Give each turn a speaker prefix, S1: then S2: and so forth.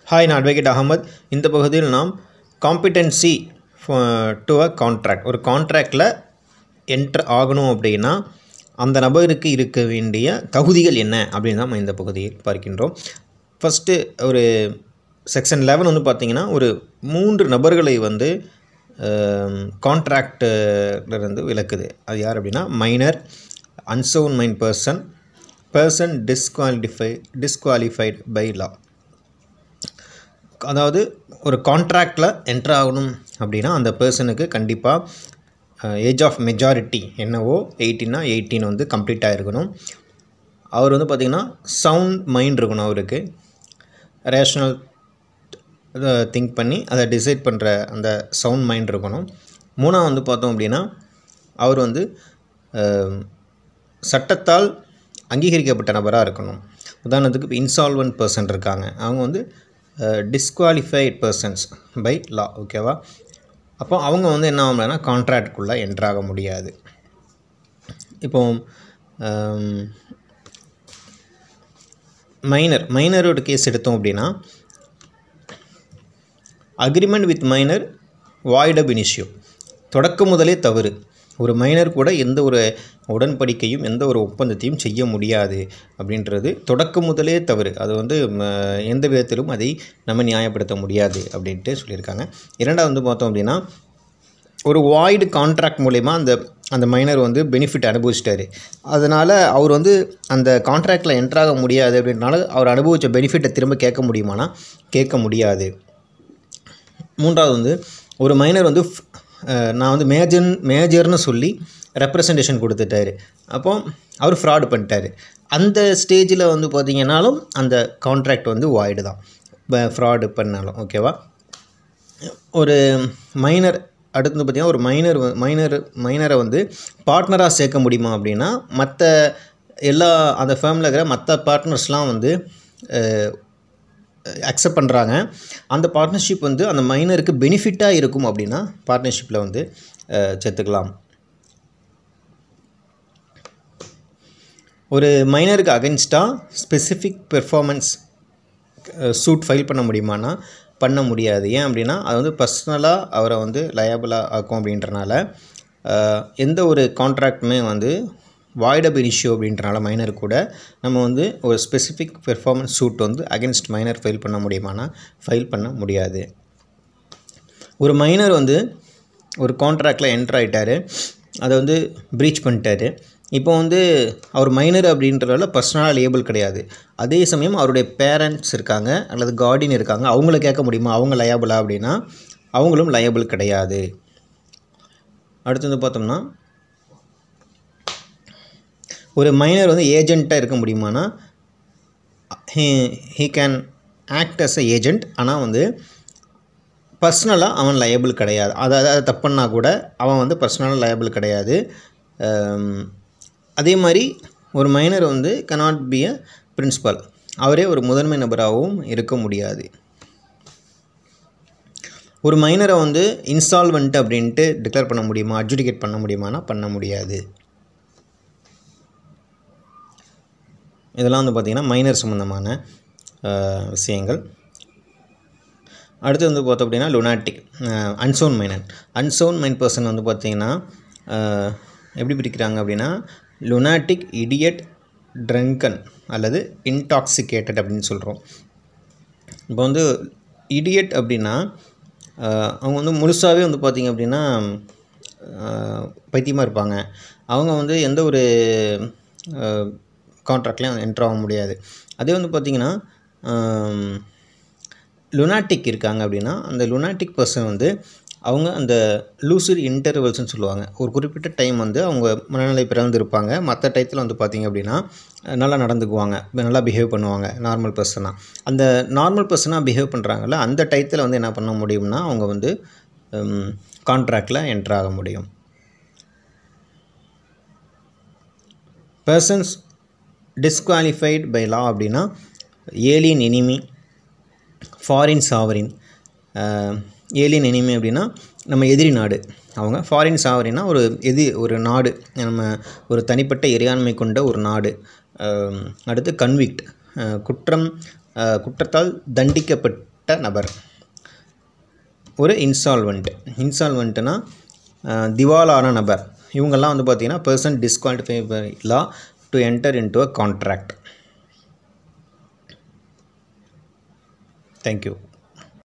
S1: hi நான் advocate Ahmed இந்த பகுதியில் நாம் காம்பிடென்சி டு அ கான்ட்ராக்ட் ஒரு கான்ட்ராக்டில் என்ட்ரு ஆகணும் அப்படின்னா அந்த நபருக்கு இருக்க வேண்டிய தகுதிகள் என்ன அப்படின்னு தான் நம்ம இந்த பகுதியில் பார்க்கின்றோம் ஃபஸ்ட்டு ஒரு செக்ஷன் லெவன் வந்து பார்த்திங்கன்னா ஒரு மூன்று நபர்களை வந்து கான்ட்ராக்டிலிருந்து விளக்குது அது யார் அப்படின்னா minor unsound mind person person disqualify disqualified by law அதாவது ஒரு கான்ட்ராக்டில் என்ட்ரு ஆகணும் அப்படின்னா அந்த பர்சனுக்கு கண்டிப்பாக ஏஜ் ஆஃப் மெஜாரிட்டி என்னவோ எயிட்டீனா எயிட்டீன் வந்து கம்ப்ளீட்டாக இருக்கணும் அவர் வந்து பார்த்திங்கன்னா சவுண்ட் மைண்ட் இருக்கணும் அவருக்கு ரேஷ்னல் திங்க் பண்ணி அதை டிசைட் பண்ணுற அந்த சவுண்ட் மைண்ட் இருக்கணும் மூணாவது வந்து பார்த்தோம் அப்படின்னா அவர் வந்து சட்டத்தால் அங்கீகரிக்கப்பட்ட நபராக இருக்கணும் உதாரணத்துக்கு இப்போ இன்சால்வன்ட் பர்சன் இருக்காங்க அவங்க வந்து டிஸ்குவாலிஃபைட் பர்சன்ஸ் பை லா ஓகேவா அப்போ அவங்க வந்து என்ன ஆகலைன்னா கான்ட்ராக்டுக்குள்ளே என்ட்ராக முடியாது இப்போ மைனர் மைனரோட கேஸ் எடுத்தோம் அப்படின்னா agreement with minor void ab initio தொடக்க முதலே தவறு ஒரு மைனர் கூட எந்த ஒரு உடன்படிக்கையும் எந்த ஒரு ஒப்பந்தத்தையும் செய்ய முடியாது அப்படின்றது தொடக்க முதலே தவறு அது வந்து எந்த விதத்திலும் அதை நம்ம நியாயப்படுத்த முடியாது அப்படின்ட்டு சொல்லியிருக்காங்க இரண்டாவது வந்து பார்த்தோம் அப்படின்னா ஒரு வாய்டு கான்ட்ராக்ட் மூலயமா அந்த அந்த மைனர் வந்து பெனிஃபிட் அனுபவிச்சிட்டாரு அதனால் அவர் வந்து அந்த கான்ட்ராக்டில் என்ட்ராக முடியாது அப்படின்றனால அவர் அனுபவித்த பெனிஃபிட்டை திரும்ப கேட்க முடியுமானா கேட்க முடியாது மூன்றாவது வந்து ஒரு மைனர் வந்து நான் வந்து மேஜர் மேஜர்னு சொல்லி ரெப்ரசன்டேஷன் கொடுத்துட்டாரு அப்போ அவர் ஃப்ராடு பண்ணிட்டாரு அந்த ஸ்டேஜில் வந்து பார்த்திங்கனாலும் அந்த கான்ட்ராக்ட் வந்து வாய்டு தான் ஃப்ராடு பண்ணாலும் ஓகேவா ஒரு மைனர் அடுத்து வந்து பார்த்திங்கன்னா ஒரு மைனர் மைனர் மைனரை வந்து பார்ட்னராக சேர்க்க முடியுமா அப்படின்னா மற்ற எல்லா அந்த ஃபேமிலியில் இருக்கிற மற்ற பார்ட்னர்ஸ்லாம் வந்து அக்செப்ட் பண்ணுறாங்க அந்த பார்ட்னர்ஷிப் வந்து அந்த மைனருக்கு பெனிஃபிட்டாக இருக்கும் அப்படின்னா பார்ட்னர்ஷிப்பில் வந்து சேர்த்துக்கலாம் ஒரு மைனருக்கு அகென்ஸ்டாக ஸ்பெசிஃபிக் பெர்ஃபார்மன்ஸ் சூட் ஃபைல் பண்ண முடியுமானா பண்ண முடியாது ஏன் அப்படின்னா அது வந்து பர்சனலாக அவரை வந்து லயபிளாக ஆக்கும் அப்படின்றனால எந்த ஒரு கான்ட்ராக்டுமே வந்து வாய்டப் இனிஷியோ அப்படின்றனால மைனர் கூட நம்ம வந்து ஒரு ஸ்பெசிஃபிக் பெர்ஃபார்மன்ஸ் சூட் வந்து அகென்ஸ்ட் மைனர் ஃபைல் பண்ண முடியுமானா ஃபைல் பண்ண முடியாது ஒரு மைனர் வந்து ஒரு கான்ட்ராக்டில் என்ட்ரு ஆகிட்டார் அதை வந்து ப்ரீச் பண்ணிட்டாரு இப்போ வந்து அவர் மைனர் அப்படின்றதால பர்சனலாக லேபிள் கிடையாது அதே சமயம் அவருடைய பேரண்ட்ஸ் இருக்காங்க அல்லது கார்டியன் இருக்காங்க அவங்கள கேட்க முடியுமா அவங்க லயபிளா அப்படின்னா அவங்களும் லயபிள் கிடையாது அடுத்து வந்து பார்த்தோம்னா ஒரு மைனர் வந்து ஏஜெண்ட்டாக இருக்க முடியுமானா he he can act as a agent ஆனால் வந்து பர்சனலாக அவன் லயபிள் கிடையாது அதாவது அதை தப்புன்னா கூட அவன் வந்து பர்சனலாக லயபிள் கிடையாது அதே மாதிரி ஒரு மைனர் வந்து கனாட் பி அ பிரின்ஸிபல் அவரே ஒரு முதன்மை நபராகவும் இருக்க முடியாது ஒரு மைனரை வந்து இன்ஸ்டால்மெண்ட் அப்படின்ட்டு டிக்ளேர் பண்ண முடியுமா அட்ஜுடிகேட் பண்ண முடியுமானா பண்ண முடியாது இதெல்லாம் வந்து பார்த்திங்கன்னா மைனர் சம்மந்தமான விஷயங்கள் அடுத்து வந்து பார்த்தோம் அப்படின்னா lunatic unsound mind unsound mind person வந்து பார்த்திங்கன்னா எப்படி பிரிக்கிறாங்க அப்படின்னா லுனாட்டிக் இடியட் ட்ரங்கன் அல்லது இன்டாக்சிகேட்டட் அப்படின்னு சொல்கிறோம் இப்போ வந்து இடியட் அப்படின்னா அவங்க வந்து முழுசாகவே வந்து பார்த்திங்க அப்படின்னா பைத்தியமாக இருப்பாங்க அவங்க வந்து எந்த ஒரு கான்ட்ராக்ட்லேயும் என்ட்ரு ஆக முடியாது அதே வந்து பார்த்திங்கன்னா லுனாட்டிக் இருக்காங்க அப்படின்னா அந்த லுனாட்டிக் பர்சன் வந்து அவங்க அந்த லூசிட் இன்டர்வல்ஸ்னு சொல்லுவாங்க ஒரு குறிப்பிட்ட டைம் வந்து அவங்க மனநிலை பிறந்து இருப்பாங்க மற்ற டயத்தில் வந்து பார்த்திங்க அப்படின்னா நல்லா நடந்துக்குவாங்க நல்லா பிஹேவ் பண்ணுவாங்க நார்மல் பர்சனாக அந்த நார்மல் பர்சனாக பிஹேவ் பண்ணுறாங்கல்ல அந்த டயத்தில் வந்து என்ன பண்ண முடியும்னா அவங்க வந்து கான்ட்ராக்டில் என்ட்ரு ஆக முடியும் பர்சன்ஸ் டிஸ்குவாலிஃபைட் பை லா அப்படின்னா alien enemy foreign sovereign alien enemy அப்படின்னா நம்ம எதிரி நாடு அவங்க ஃபாரின் சாவரின்னா ஒரு எதி ஒரு நாடு நம்ம ஒரு தனிப்பட்ட இறையாண்மை கொண்ட ஒரு நாடு அடுத்து கன்விக்ட் குற்றம் குற்றத்தால் தண்டிக்கப்பட் தகுதியற்ற நபர் ஒரு இன்சால்வெண்ட் இன்சால்வெண்ட்னா திவாலான நபர் இவங்கெல்லாம் வந்து பார்த்திங்கன்னா person disqualify by law to enter into a contract thank you